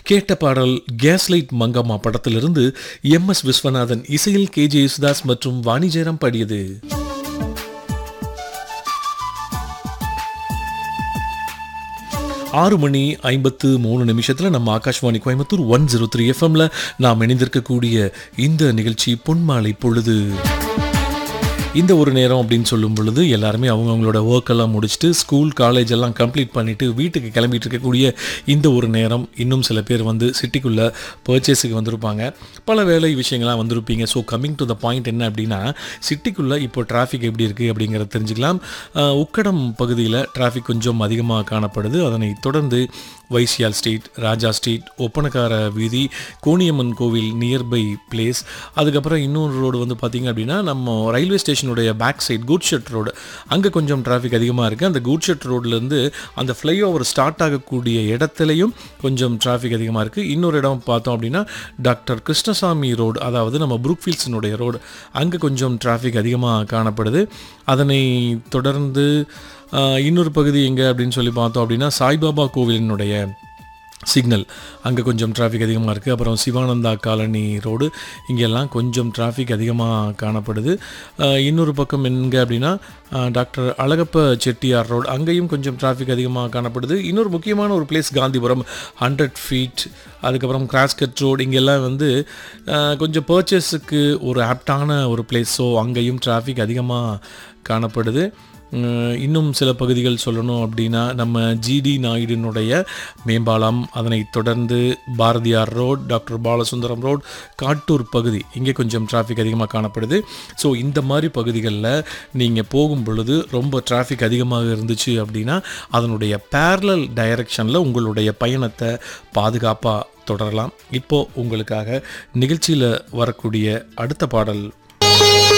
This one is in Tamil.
கேட்ட பாடல் கேஸ்லைட் மங்கம்மா படத்திலிருந்து எம் எஸ் விஸ்வநாதன் இசையில் கே ஜே யேசுதாஸ் மற்றும் வாணி ஜெயராம் பாடியது ஆறு மணி ஐம்பத்து மூணு நிமிஷத்தில் நம்ம Akashvani Coimbatore one zero three எஃப்எம்ல நாம் இணைந்திருக்கக்கூடிய இந்த நிகழ்ச்சி பொன்மாலை பொழுது இந்த ஒரு நேரம் அப்படின்னு சொல்லும் பொழுது எல்லாருமே அவங்கவுங்களோட ஒர்க் எல்லாம் முடிச்சுட்டு ஸ்கூல் காலேஜ் எல்லாம் கம்ப்ளீட் பண்ணிட்டு வீட்டுக்கு கிளம்பிட்டு இருக்கக்கூடிய இந்த ஒரு நேரம் இன்னும் சில பேர் வந்து சிட்டிக்குள்ளே பர்ச்சேஸுக்கு வந்திருப்பாங்க பல வேலை விஷயங்கள்லாம் வந்திருப்பீங்க so coming to the point என்ன அப்படின்னா சிட்டிக்குள்ளே இப்போ டிராஃபிக் எப்படி இருக்குது அப்படிங்கிறத தெரிஞ்சுக்கலாம் அஹ், உக்கடம் பகுதியில் டிராஃபிக் கொஞ்சம் அதிகமாக காணப்படுது அதனை தொடர்ந்து வைசியால் ஸ்ட்ரீட் ராஜா ஸ்ட்ரீட் ஒப்பனக்கார வீதி கோணியம்மன் கோவில் நியர்பை பிளேஸ் அதுக்கப்புறம் இன்னொரு ரோடு வந்து பார்த்திங்க அப்படின்னா நம்ம ரயில்வே ஸ்டேஷனுடைய back side good shed road அங்கே கொஞ்சம் டிராஃபிக் அதிகமாக இருக்குது அந்த குட் ஷெட் ரோட்லேருந்து அந்த ஃப்ளைஓவர் ஸ்டார்ட் ஆகக்கூடிய இடத்துலையும் கொஞ்சம் டிராஃபிக் அதிகமாக இருக்குது இன்னொரு இடம் பார்த்தோம் அப்படின்னா டாக்டர் கிருஷ்ணசாமி ரோடு அதாவது நம்ம புரூக்ஃபீல்ட்ஸினுடைய ரோடு அங்கே கொஞ்சம் டிராஃபிக் அதிகமாக காணப்படுது அதனை தொடர்ந்து ஆஹ், இன்னொரு பகுதி எங்கே அப்படின்னு சொல்லி பார்த்தோம் அப்படின்னா சாய்பாபா கோவிலினுடைய சிக்னல் அங்கே கொஞ்சம் டிராஃபிக் அதிகமாக இருக்குது அப்புறம் சிவானந்தா காலனி ரோடு இங்கெல்லாம் கொஞ்சம் டிராஃபிக் அதிகமாக காணப்படுது ஆஹ், இன்னொரு பக்கம் எங்கே அப்படின்னா ஆஹ், டாக்டர் அழகப்ப செட்டியார் ரோடு அங்கேயும் கொஞ்சம் டிராஃபிக் அதிகமாக காணப்படுது இன்னொரு முக்கியமான ஒரு பிளேஸ் காந்திபுரம் ஹண்ட்ரட் ஃபீட் அதுக்கப்புறம் கிராஸ்கட் ரோடு இங்கெல்லாம் வந்து ஆஹ், கொஞ்சம் பர்ச்சேஸுக்கு ஒரு ஆப்டான ஒரு பிளேஸ் ஸோ அங்கேயும் டிராஃபிக் அதிகமாக காணப்படுது உம், இன்னும் சில பகுதிகள் சொல்லணும் அப்படின்னா நம்ம ஜிடி நாயுடினுடைய மேம்பாலம் அதனை தொடர்ந்து Bharathiar road doctor Balasundaram road Kattur பகுதி இங்கே கொஞ்சம் டிராஃபிக் அதிகமாக காணப்படுது ஸோ இந்த மாதிரி பகுதிகளில் நீங்கள் போகும் பொழுது ரொம்ப டிராஃபிக் அதிகமாக இருந்துச்சு அப்படின்னா அதனுடைய பேரலல் டைரக்ஷனில் உங்களுடைய பயணத்தை பாதுகாப்பாக தொடரலாம் இப்போ உங்களுக்காக நிகழ்ச்சியில் வரக்கூடிய அடுத்த பாடல்